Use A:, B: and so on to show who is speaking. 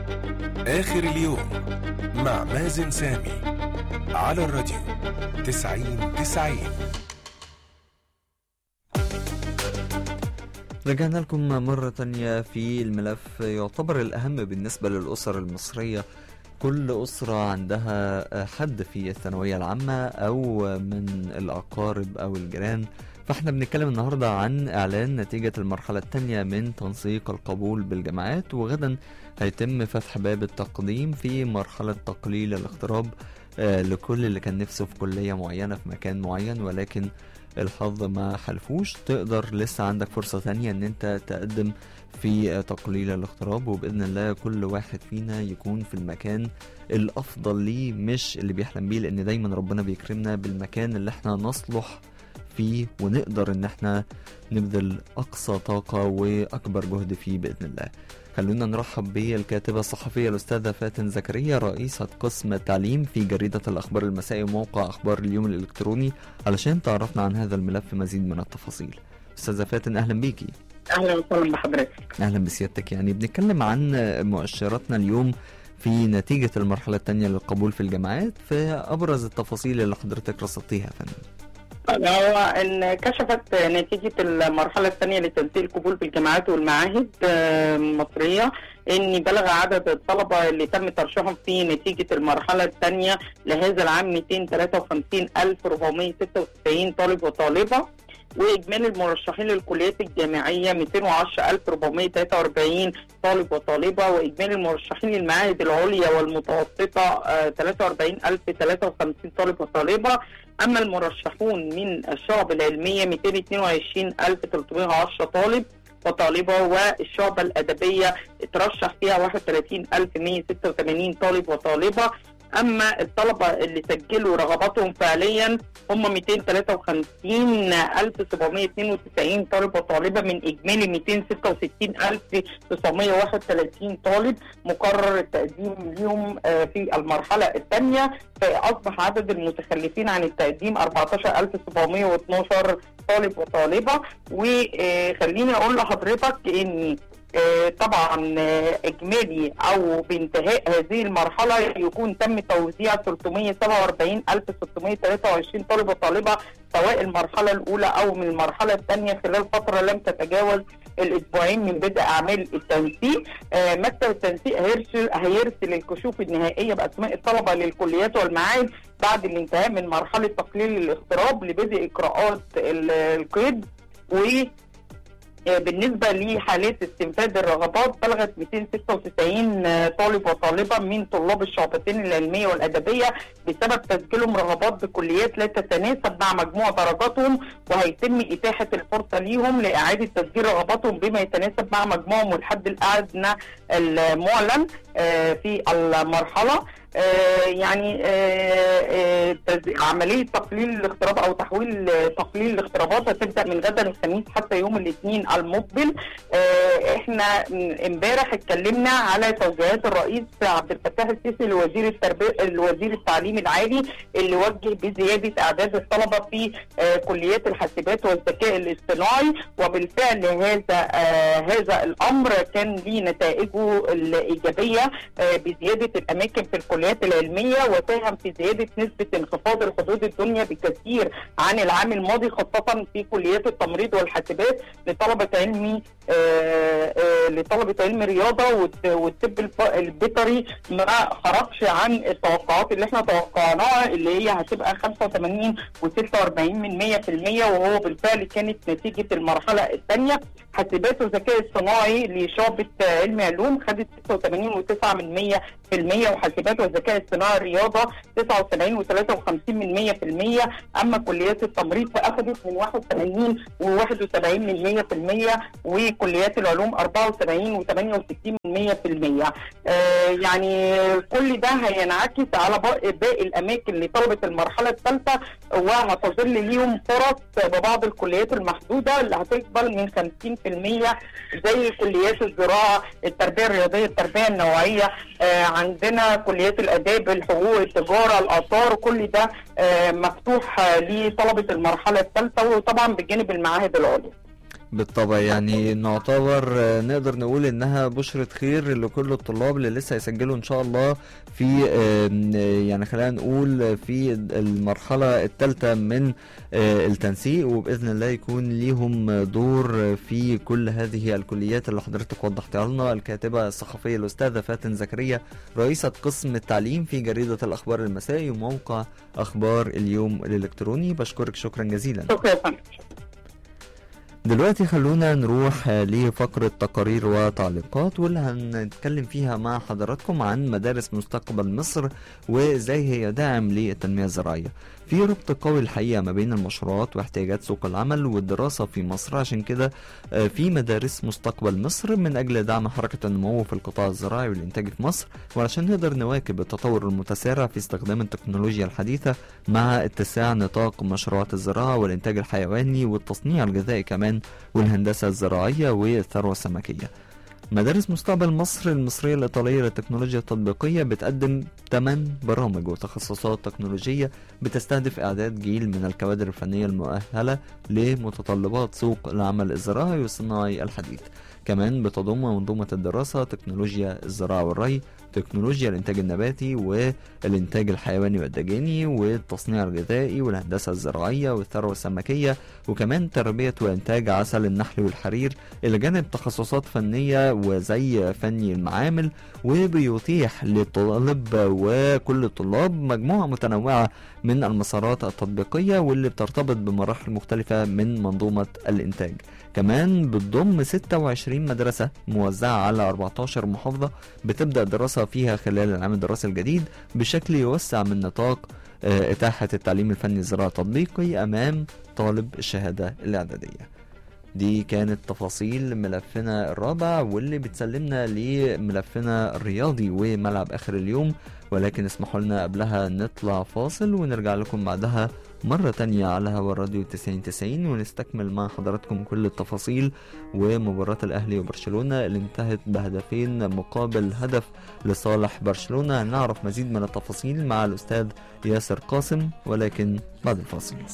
A: آخر اليوم مع مازن سامي على الراديو تسعين تسعين
B: رجعنا لكم مرة تانية في الملف يعتبر الأهم بالنسبة للأسر المصرية كل أسرة عندها حد في الثانوية العامة أو من الأقارب أو الجيران فاحنا بنتكلم النهاردة عن إعلان نتيجة المرحلة الثانية من تنسيق القبول بالجامعات وغدا هيتم فتح باب التقديم في مرحلة تقليل الاغتراب آه، لكل اللي كان نفسه في كلية معينة في مكان معين ولكن الحظ ما حلفوش تقدر لسه عندك فرصة تانية ان انت تقدم في تقليل الاغتراب وبإذن الله كل واحد فينا يكون في المكان الأفضل ليه مش اللي بيحلم بيه لأن دايما ربنا بيكرمنا بالمكان اللي احنا نصلح فيه ونقدر ان احنا نبذل أقصى طاقة وأكبر جهد فيه بإذن الله خلونا نرحب بالكاتبة الصحفية الأستاذة فاتن زكريا رئيسة قسم التعليم في جريدة الأخبار المسائي وموقع أخبار اليوم الإلكتروني علشان تعرفنا عن هذا الملف مزيد من التفاصيل أستاذة فاتن أهلا بيكي
C: اهلا وسهلا بحضرتك
B: أهلا بسيادتك يعني بنتكلم عن مؤشراتنا اليوم في نتيجة المرحلة الثانية للقبول في الجامعات في أبرز التفاصيل اللي حضرتك رصدتيها يا فندم
C: هو ان كشفت نتيجه المرحله الثانيه لتنسيق القبول بالجامعات والمعاهد آه، المصريه ان بلغ عدد الطلبه اللي تم ترشيحهم في نتيجه المرحله الثانيه لهذا العام 253496 طالب وطالبه واجمالي المرشحين للكليات الجامعيه 210443 طالب وطالبه واجمالي المرشحين للمعاهد العليا والمتوسطه آه، 43053 طالب وطالبه اما المرشحون من الشعب العلميه 222310 طالب وطالبه والشعبة الأدبية اترشح فيها 31186 طالب وطالبة أما الطلبة اللي سجلوا رغباتهم فعليا هم 256792 طالب وطالبة من إجمالي 266931 طالب مقرر التقديم ليهم آه، في المرحلة الثانية فأصبح عدد المتخلفين عن التقديم 14712 طالب وطالبة وخليني أقول لحضرتك إن آه، طبعا آه، اجمالي او بانتهاء هذه المرحله يكون تم توزيع 347623 طالب وطالبه سواء المرحله الاولى او من المرحله الثانيه خلال فتره لم تتجاوز الاسبوعين من بدء اعمال التنسيق آه، مكتب التنسيق هيرسل هيرسل الكشوف النهائيه باسماء الطلبه للكليات والمعاهد بعد الانتهاء من مرحله تقليل الاغتراب لبدء اجراءات ال- القيد و آه، بالنسبة لحالات استنفاذ الرغبات بلغت 296 طالب وطالبة من طلاب الشعبتين العلمية والأدبية بسبب تسجيلهم رغبات بكليات لا تتناسب مع مجموع درجاتهم وهيتم إتاحة الفرصة ليهم لإعادة تسجيل رغباتهم بما يتناسب مع مجموعهم والحد الأدنى المعلن آه، في المرحلة آه، يعني آه، آه، تز- عملية تقليل الاغتراب أو تحويل آه، تقليل الاغترابات هتبدأ من غدا الخميس حتى يوم الاثنين المقبل آه، احنا م- امبارح اتكلمنا على توجيهات الرئيس عبد الفتاح السيسي لوزير التربية لوزير التعليم العالي اللي وجه بزيادة أعداد الطلبة في آه، كليات الحاسبات والذكاء الاصطناعي وبالفعل هذا آه، هذا الأمر كان ليه نتائجه الإيجابية آه، بزيادة الأماكن في الكليات العلمية وساهم في زيادة نسبة انخفاض الحدود الدنيا بكثير عن العام الماضي خاصة في كليات التمريض والحاسبات لطلبة علمي آه، آه، لطلبة علم رياضة والت- والطب الف- البيطري ما خرجش عن التوقعات اللي احنا توقعناها اللي هي هتبقى 85 و46 من 100% وهو بالفعل كانت نتيجة المرحلة الثانية حاسبات وذكاء اصطناعي لشعبة علم علوم خدت 86 و9 من 100% وحاسبات وذكاء اصطناعي رياضة 79 و53 من 100% أما كليات التمريض فأخذت من 81 و71 من 100% وكليات العلوم 74 و68 من 100% آه يعني كل ده هينعكس على باقي باقي الأماكن لطلبة المرحلة الثالثة وهتظل ليهم فرص ببعض الكليات المحدودة اللي هتقبل من 50% زي كليات الزراعة التربية الرياضية التربية النوعية آه عندنا كليات الآداب الحقوق التجارة الآثار كل ده آه مفتوح آه لطلبة المرحلة الثالثة وطبعا بجانب المعاهد العليا
B: بالطبع يعني نعتبر آه، نقدر نقول انها بشرة خير لكل الطلاب اللي لسه هيسجلوا ان شاء الله في آم، آه، يعني خلينا نقول في المرحلة الثالثة من آه، التنسيق وبإذن الله يكون ليهم دور في كل هذه الكليات اللي حضرتك وضحتها لنا الكاتبة الصحفية الأستاذة فاتن زكريا رئيسة قسم التعليم في جريدة الأخبار المسائي وموقع أخبار اليوم الإلكتروني بشكرك شكرا جزيلا
C: شكرا يا فندم
B: دلوقتي خلونا نروح آه، لفقرة تقارير وتعليقات واللي هنتكلم فيها مع حضراتكم عن مدارس مستقبل مصر وازاي هي داعم للتنمية الزراعية في ربط قوي الحقيقة ما بين المشروعات واحتياجات سوق العمل والدراسة في مصر عشان كده آه، في مدارس مستقبل مصر من أجل دعم حركة النمو في القطاع الزراعي والإنتاج في مصر وعشان نقدر نواكب التطور المتسارع في استخدام التكنولوجيا الحديثة مع اتساع نطاق مشروعات الزراعة والإنتاج الحيواني والتصنيع الغذائي كمان والهندسة الزراعية والثروة السمكية مدارس مستقبل مصر المصرية الإيطالية للتكنولوجيا التطبيقية بتقدم 8 برامج وتخصصات تكنولوجية بتستهدف إعداد جيل من الكوادر الفنية المؤهلة لمتطلبات سوق العمل الزراعي والصناعي الحديث كمان بتضم منظومة الدراسة تكنولوجيا الزراعة والري تكنولوجيا الإنتاج النباتي والإنتاج الحيواني والدجاني والتصنيع الغذائي والهندسة الزراعية والثروة السمكية وكمان تربية وإنتاج عسل النحل والحرير إلى جانب تخصصات فنية وزي فني المعامل وبيتيح للطالب وكل الطلاب مجموعة متنوعة من المسارات التطبيقية واللي بترتبط بمراحل مختلفة من منظومة الإنتاج كمان بتضم 26 مدرسة موزعة على 14 محافظة بتبدأ الدراسة فيها خلال العام الدراسي الجديد بشكل يوسع من نطاق آه، إتاحة التعليم الفني الزراعي التطبيقي أمام طالب الشهادة الإعدادية دي كانت تفاصيل ملفنا الرابع واللي بتسلمنا لملفنا الرياضي وملعب آخر اليوم ولكن اسمحوا لنا قبلها نطلع فاصل ونرجع لكم بعدها مرة تانية على هوا الراديو 90 90 ونستكمل مع حضراتكم كل التفاصيل ومباراة الأهلي وبرشلونة اللي انتهت بهدفين مقابل هدف لصالح برشلونة هنعرف مزيد من التفاصيل مع الأستاذ ياسر قاسم ولكن بعد الفاصل